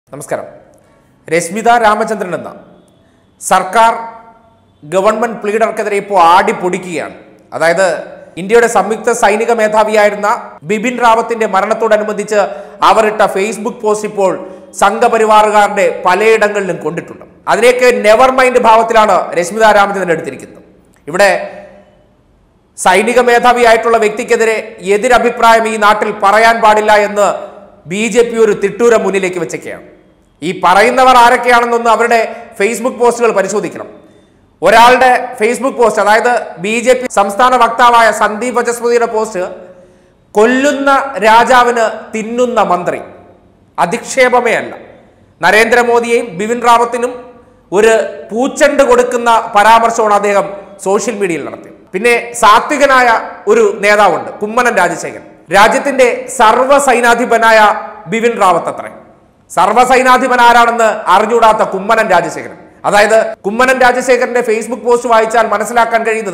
നമസ്കാരം രശ്മിത രാമചന്ദ്രൻ എന്ന സർക്കാർ ഗവൺമെന്റ് പ്ലീഡർക്കെതിരെ ഇപ്പോൾ ആടിപ്പൊടിക്കുകയാണ് അതായത് ഇന്ത്യയുടെ സംയുക്ത സൈനിക മേധാവിയായിരുന്ന ബിപിൻ റാവത്തിന്റെ മരണത്തോടനുബന്ധിച്ച് അവർ ഇട്ട ഫേസ്ബുക്ക് പോസ്റ്റ് ഇപ്പോൾ സംഘപരിവാറുകാരുടെ പലയിടങ്ങളിലും കൊണ്ടിട്ടുണ്ട് അതിലേക്ക് നെവർ മൈൻഡ് ഭാവത്തിലാണ് രശ്മിത രാമചന്ദ്രൻ എടുത്തിരിക്കുന്നത് ഇവിടെ സൈനിക മേധാവിയായിട്ടുള്ള വ്യക്തിക്കെതിരെ എതിരഭിപ്രായം ഈ നാട്ടിൽ പറയാൻ പാടില്ല എന്ന് ബി ജെ പി ഒരു തിട്ടൂര മുന്നിലേക്ക് വെച്ചൊക്കെയാണ് ഈ പറയുന്നവർ ആരൊക്കെയാണെന്നൊന്ന് അവരുടെ ഫേസ്ബുക്ക് പോസ്റ്റുകൾ പരിശോധിക്കണം ഒരാളുടെ ഫേസ്ബുക്ക് പോസ്റ്റ് അതായത് ബി ജെ പി സംസ്ഥാന വക്താവായ സന്ദീപ് വചസ്പതിയുടെ പോസ്റ്റ് കൊല്ലുന്ന രാജാവിന് തിന്നുന്ന മന്ത്രി അധിക്ഷേപമേ അല്ല നരേന്ദ്രമോദിയെയും ബിപിൻ റാവത്തിനും ഒരു പൂച്ചണ്ട് കൊടുക്കുന്ന പരാമർശമാണ് അദ്ദേഹം സോഷ്യൽ മീഡിയയിൽ നടത്തിയത് പിന്നെ സാത്വികനായ ഒരു നേതാവുണ്ട് കുമ്മനം രാജശേഖരൻ രാജ്യത്തിന്റെ സർവ്വസൈനാധിപനായ ബിപിൻ റാവത്ത് അത്രേ സർവ്വസൈനാധിപൻ ആരാണെന്ന് അറിഞ്ഞൂടാത്ത കുമ്മനം രാജശേഖരൻ അതായത് കുമ്മനം രാജശേഖരന്റെ ഫേസ്ബുക്ക് പോസ്റ്റ് വായിച്ചാൽ മനസ്സിലാക്കാൻ കഴിയുന്നത്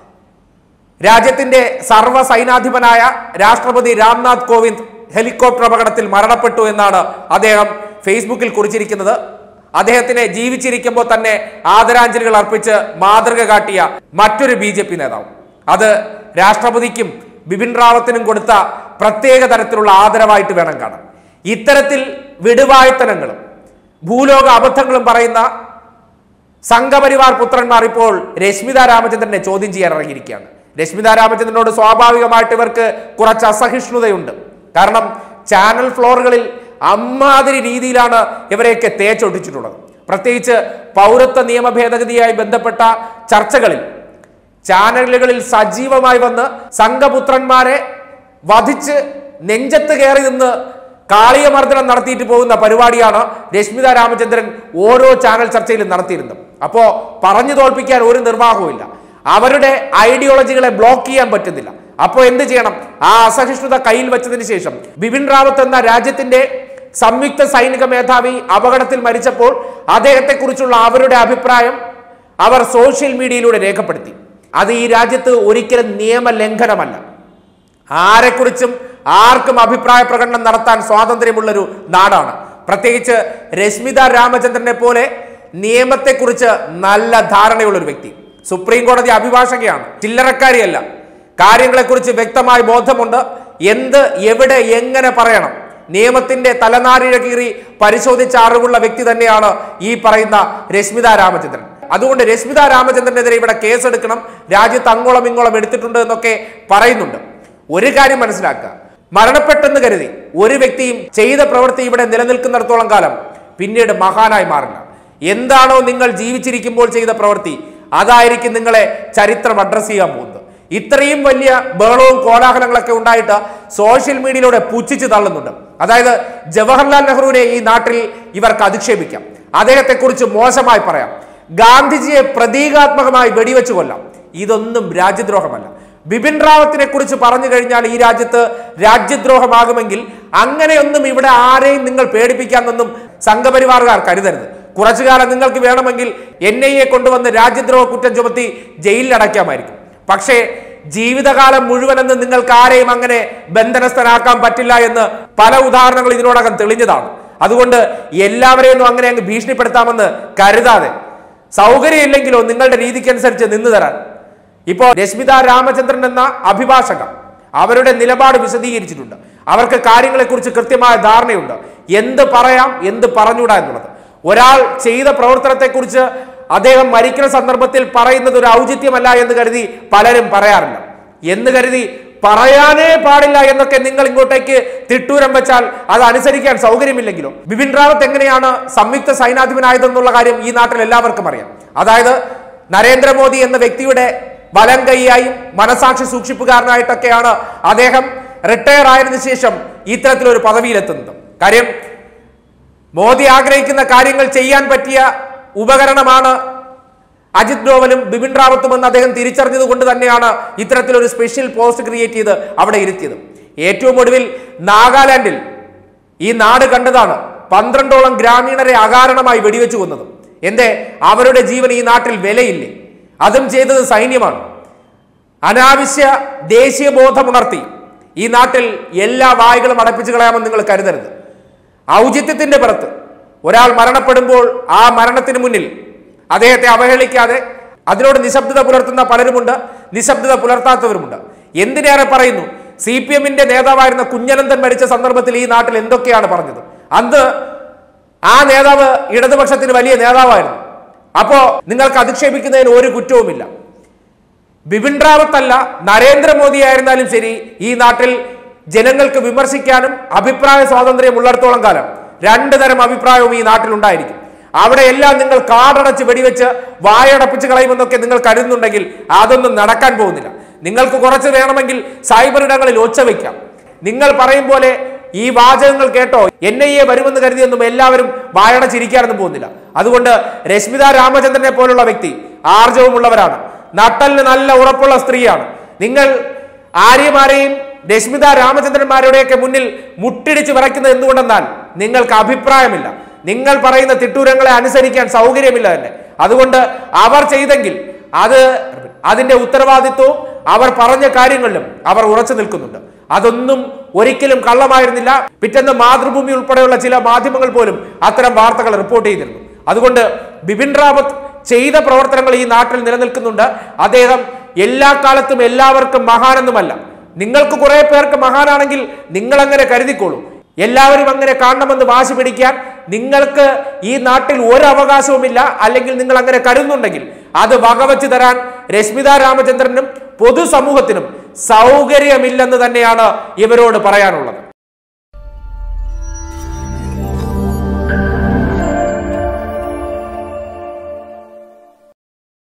രാജ്യത്തിന്റെ സർവ്വസൈനാധിപനായ രാഷ്ട്രപതി രാംനാഥ് കോവിന്ദ് ഹെലികോപ്റ്റർ അപകടത്തിൽ മരണപ്പെട്ടു എന്നാണ് അദ്ദേഹം ഫേസ്ബുക്കിൽ കുറിച്ചിരിക്കുന്നത് അദ്ദേഹത്തിനെ ജീവിച്ചിരിക്കുമ്പോൾ തന്നെ ആദരാഞ്ജലികൾ അർപ്പിച്ച് മാതൃക കാട്ടിയ മറ്റൊരു ബി ജെ പി നേതാവ് അത് രാഷ്ട്രപതിക്കും ബിപിൻ റാവത്തിനും കൊടുത്ത പ്രത്യേക തരത്തിലുള്ള ആദരവായിട്ട് വേണം കാണാൻ ഇത്തരത്തിൽ വിടുവായ്ത്തനങ്ങളും ഭൂലോക അബദ്ധങ്ങളും പറയുന്ന സംഘപരിവാർ പുത്രന്മാർ ഇപ്പോൾ രശ്മിത രാമചന്ദ്രനെ ചോദ്യം ചെയ്യാൻ ഇറങ്ങിയിരിക്കുകയാണ് രശ്മിത രാമചന്ദ്രനോട് സ്വാഭാവികമായിട്ട് ഇവർക്ക് കുറച്ച് അസഹിഷ്ണുതയുണ്ട് കാരണം ചാനൽ ഫ്ലോറുകളിൽ അമ്മാതിരി രീതിയിലാണ് ഇവരെയൊക്കെ തേച്ചൊട്ടിച്ചിട്ടുള്ളത് പ്രത്യേകിച്ച് പൗരത്വ നിയമ ഭേദഗതിയായി ബന്ധപ്പെട്ട ചർച്ചകളിൽ ചാനലുകളിൽ സജീവമായി വന്ന് സംഘപുത്രന്മാരെ വധിച്ച് നെഞ്ചത്ത് കയറി നിന്ന് കാളിയമർദ്ദനം നടത്തിയിട്ട് പോകുന്ന പരിപാടിയാണ് രശ്മിത രാമചന്ദ്രൻ ഓരോ ചാനൽ ചർച്ചയിലും നടത്തിയിരുന്നത് അപ്പോ പറഞ്ഞു തോൽപ്പിക്കാൻ ഒരു നിർവാഹവുമില്ല അവരുടെ ഐഡിയോളജികളെ ബ്ലോക്ക് ചെയ്യാൻ പറ്റുന്നില്ല അപ്പോൾ എന്ത് ചെയ്യണം ആ അസഹിഷ്ണുത കയ്യിൽ വെച്ചതിന് ശേഷം ബിപിൻ റാവത്ത് എന്ന രാജ്യത്തിന്റെ സംയുക്ത സൈനിക മേധാവി അപകടത്തിൽ മരിച്ചപ്പോൾ അദ്ദേഹത്തെക്കുറിച്ചുള്ള അവരുടെ അഭിപ്രായം അവർ സോഷ്യൽ മീഡിയയിലൂടെ രേഖപ്പെടുത്തി അത് ഈ രാജ്യത്ത് ഒരിക്കലും നിയമലംഘനമല്ല ആരെക്കുറിച്ചും ആർക്കും അഭിപ്രായ പ്രകടനം നടത്താൻ സ്വാതന്ത്ര്യമുള്ളൊരു നാടാണ് പ്രത്യേകിച്ച് രശ്മിത രാമചന്ദ്രനെ പോലെ നിയമത്തെക്കുറിച്ച് നല്ല ധാരണയുള്ള ഒരു വ്യക്തി സുപ്രീം കോടതി അഭിഭാഷകയാണ് ചില്ലറക്കാരിയല്ല കാര്യങ്ങളെക്കുറിച്ച് വ്യക്തമായ ബോധമുണ്ട് എന്ത് എവിടെ എങ്ങനെ പറയണം നിയമത്തിന്റെ തലനാരിഴ കീറി പരിശോധിച്ച അറിവുള്ള വ്യക്തി തന്നെയാണ് ഈ പറയുന്ന രശ്മിത രാമചന്ദ്രൻ അതുകൊണ്ട് രശ്മിത രാമചന്ദ്രനെതിരെ ഇവിടെ കേസെടുക്കണം രാജ്യത്ത് അങ്ങോളം ഇങ്ങോളം എടുത്തിട്ടുണ്ട് എന്നൊക്കെ പറയുന്നുണ്ട് ഒരു കാര്യം മനസ്സിലാക്കുക മരണപ്പെട്ടെന്ന് കരുതി ഒരു വ്യക്തിയും ചെയ്ത പ്രവൃത്തി ഇവിടെ നിലനിൽക്കുന്നിടത്തോളം കാലം പിന്നീട് മഹാനായി മാറില്ല എന്താണോ നിങ്ങൾ ജീവിച്ചിരിക്കുമ്പോൾ ചെയ്ത പ്രവൃത്തി അതായിരിക്കും നിങ്ങളെ ചരിത്രം അഡ്രസ് ചെയ്യാൻ പോകുന്നത് ഇത്രയും വലിയ ബഹളവും കോലാഹലങ്ങളൊക്കെ ഉണ്ടായിട്ട് സോഷ്യൽ മീഡിയയിലൂടെ പുച്ഛിച്ച് തള്ളുന്നുണ്ട് അതായത് ജവഹർലാൽ നെഹ്റുവിനെ ഈ നാട്ടിൽ ഇവർക്ക് അധിക്ഷേപിക്കാം അദ്ദേഹത്തെക്കുറിച്ച് മോശമായി പറയാം ഗാന്ധിജിയെ പ്രതീകാത്മകമായി വെടിവെച്ച് കൊല്ലാം ഇതൊന്നും രാജ്യദ്രോഹമല്ല ബിപിൻ റാവത്തിനെ കുറിച്ച് പറഞ്ഞു കഴിഞ്ഞാൽ ഈ രാജ്യത്ത് രാജ്യദ്രോഹമാകുമെങ്കിൽ അങ്ങനെയൊന്നും ഇവിടെ ആരെയും നിങ്ങൾ പേടിപ്പിക്കാമെന്നൊന്നും സംഘപരിവാറുകാർ കരുതരുത് കുറച്ചു കാലം നിങ്ങൾക്ക് വേണമെങ്കിൽ എൻ ഐ എ കൊണ്ടുവന്ന് രാജ്യദ്രോഹ കുറ്റം ചുമത്തി ജയിലിൽ അടയ്ക്കാമായിരിക്കും പക്ഷേ ജീവിതകാലം മുഴുവനെന്ന് നിങ്ങൾക്ക് ആരെയും അങ്ങനെ ബന്ധനസ്ഥനാക്കാൻ പറ്റില്ല എന്ന് പല ഉദാഹരണങ്ങൾ ഇതിനോടകം തെളിഞ്ഞതാണ് അതുകൊണ്ട് എല്ലാവരെയൊന്നും അങ്ങനെ അങ്ങ് ഭീഷണിപ്പെടുത്താമെന്ന് കരുതാതെ സൗകര്യമില്ലെങ്കിലോ നിങ്ങളുടെ രീതിക്കനുസരിച്ച് നിന്നു തരാൻ ഇപ്പോ രശ്മിത രാമചന്ദ്രൻ എന്ന അഭിഭാഷക അവരുടെ നിലപാട് വിശദീകരിച്ചിട്ടുണ്ട് അവർക്ക് കാര്യങ്ങളെക്കുറിച്ച് കൃത്യമായ ധാരണയുണ്ട് എന്ത് പറയാം എന്ത് പറഞ്ഞൂടാ എന്നുള്ളത് ഒരാൾ ചെയ്ത പ്രവർത്തനത്തെക്കുറിച്ച് അദ്ദേഹം മരിക്കുന്ന സന്ദർഭത്തിൽ പറയുന്നത് ഒരു ഔചിത്യമല്ല എന്ന് കരുതി പലരും പറയാറില്ല എന്ന് കരുതി പറയാനേ പാടില്ല എന്നൊക്കെ നിങ്ങൾ ഇങ്ങോട്ടേക്ക് തിട്ടൂരം വെച്ചാൽ അത് അനുസരിക്കാൻ സൗകര്യമില്ലെങ്കിലോ ബിപിൻ റാവത്ത് എങ്ങനെയാണ് സംയുക്ത സൈനാധിപനായതെന്നുള്ള കാര്യം ഈ നാട്ടിൽ എല്ലാവർക്കും അറിയാം അതായത് നരേന്ദ്രമോദി എന്ന വ്യക്തിയുടെ വലം കൈയായും മനസാക്ഷി സൂക്ഷിപ്പുകാരനായിട്ടൊക്കെയാണ് അദ്ദേഹം റിട്ടയർ ആയതിനു ശേഷം ഇത്തരത്തിലൊരു പദവിയിലെത്തുന്നത് കാര്യം മോദി ആഗ്രഹിക്കുന്ന കാര്യങ്ങൾ ചെയ്യാൻ പറ്റിയ ഉപകരണമാണ് അജിത് ഡോവലും ബിപിൻ റാവത്തും എന്ന് അദ്ദേഹം തിരിച്ചറിഞ്ഞത് കൊണ്ട് തന്നെയാണ് ഇത്തരത്തിലൊരു സ്പെഷ്യൽ പോസ്റ്റ് ക്രിയേറ്റ് ചെയ്ത് അവിടെ ഇരുത്തിയത് ഏറ്റവും ഒടുവിൽ നാഗാലാൻഡിൽ ഈ നാട് കണ്ടതാണ് പന്ത്രണ്ടോളം ഗ്രാമീണരെ അകാരണമായി വെടിവെച്ചു കൊന്നത് എന്തേ അവരുടെ ജീവൻ ഈ നാട്ടിൽ വിലയില്ലേ അതും ചെയ്തത് സൈന്യമാണ് അനാവശ്യ ദേശീയ ബോധമുണർത്തി ഈ നാട്ടിൽ എല്ലാ വായുകളും അടപ്പിച്ചു കളയാമെന്ന് നിങ്ങൾ കരുതരുത് ഔചിത്യത്തിന്റെ പുറത്ത് ഒരാൾ മരണപ്പെടുമ്പോൾ ആ മരണത്തിന് മുന്നിൽ അദ്ദേഹത്തെ അവഹേളിക്കാതെ അതിനോട് നിശബ്ദത പുലർത്തുന്ന പലരുമുണ്ട് നിശബ്ദത പുലർത്താത്തവരുമുണ്ട് എന്തിനേറെ പറയുന്നു സി പി എമ്മിന്റെ നേതാവായിരുന്ന കുഞ്ഞനന്തൻ മരിച്ച സന്ദർഭത്തിൽ ഈ നാട്ടിൽ എന്തൊക്കെയാണ് പറഞ്ഞത് അന്ന് ആ നേതാവ് ഇടതുപക്ഷത്തിന് വലിയ നേതാവായിരുന്നു അപ്പോ നിങ്ങൾക്ക് അധിക്ഷേപിക്കുന്നതിന് ഒരു കുറ്റവുമില്ല ബിപിൻ റാവത്ത് അല്ല നരേന്ദ്രമോദി ആയിരുന്നാലും ശരി ഈ നാട്ടിൽ ജനങ്ങൾക്ക് വിമർശിക്കാനും അഭിപ്രായ സ്വാതന്ത്ര്യം ഉള്ളിടത്തോളം കാലം രണ്ടു തരം അഭിപ്രായവും ഈ നാട്ടിലുണ്ടായിരിക്കും അവിടെയെല്ലാം നിങ്ങൾ കാടടച്ച് വെടിവെച്ച് വായടപ്പിച്ച് കളയുമെന്നൊക്കെ നിങ്ങൾ കരുതുന്നുണ്ടെങ്കിൽ അതൊന്നും നടക്കാൻ പോകുന്നില്ല നിങ്ങൾക്ക് കുറച്ച് വേണമെങ്കിൽ സൈബർ ഇടങ്ങളിൽ ഒച്ച വയ്ക്കാം നിങ്ങൾ പറയും പോലെ ഈ വാചകങ്ങൾ കേട്ടോ എൻ ഐ എ വരുമെന്ന് കരുതിയൊന്നും എല്ലാവരും വായടച്ചിരിക്കാനൊന്നും പോകുന്നില്ല അതുകൊണ്ട് രശ്മിത രാമചന്ദ്രനെ പോലുള്ള വ്യക്തി ആർജവമുള്ളവരാണ് നട്ടലിന് നല്ല ഉറപ്പുള്ള സ്ത്രീയാണ് നിങ്ങൾ ആര്യമാരെയും രശ്മിത രാമചന്ദ്രന്മാരുടെയൊക്കെ മുന്നിൽ മുട്ടിടിച്ച് വിറയ്ക്കുന്നത് എന്തുകൊണ്ടെന്നാൽ നിങ്ങൾക്ക് അഭിപ്രായമില്ല നിങ്ങൾ പറയുന്ന തിട്ടൂരങ്ങളെ അനുസരിക്കാൻ സൗകര്യമില്ല തന്നെ അതുകൊണ്ട് അവർ ചെയ്തെങ്കിൽ അത് അതിന്റെ ഉത്തരവാദിത്വവും അവർ പറഞ്ഞ കാര്യങ്ങളിലും അവർ ഉറച്ചു നിൽക്കുന്നുണ്ട് അതൊന്നും ഒരിക്കലും കള്ളമായിരുന്നില്ല പിറ്റേന്ന് മാതൃഭൂമി ഉൾപ്പെടെയുള്ള ചില മാധ്യമങ്ങൾ പോലും അത്തരം വാർത്തകൾ റിപ്പോർട്ട് ചെയ്തിരുന്നു അതുകൊണ്ട് ബിപിൻ റാവത്ത് ചെയ്ത പ്രവർത്തനങ്ങൾ ഈ നാട്ടിൽ നിലനിൽക്കുന്നുണ്ട് അദ്ദേഹം എല്ലാ കാലത്തും എല്ലാവർക്കും മഹാനെന്നുമല്ല നിങ്ങൾക്ക് കുറെ പേർക്ക് മഹാനാണെങ്കിൽ നിങ്ങൾ അങ്ങനെ കരുതിക്കോളൂ എല്ലാവരും അങ്ങനെ കാണണമെന്ന് വാശി പിടിക്കാൻ നിങ്ങൾക്ക് ഈ നാട്ടിൽ ഒരു അവകാശവുമില്ല അല്ലെങ്കിൽ നിങ്ങൾ അങ്ങനെ കരുതുന്നുണ്ടെങ്കിൽ അത് വകവച്ച് തരാൻ രശ്മിത രാമചന്ദ്രനും പൊതുസമൂഹത്തിനും സൗകര്യമില്ലെന്ന് തന്നെയാണ് ഇവരോട് പറയാനുള്ളത്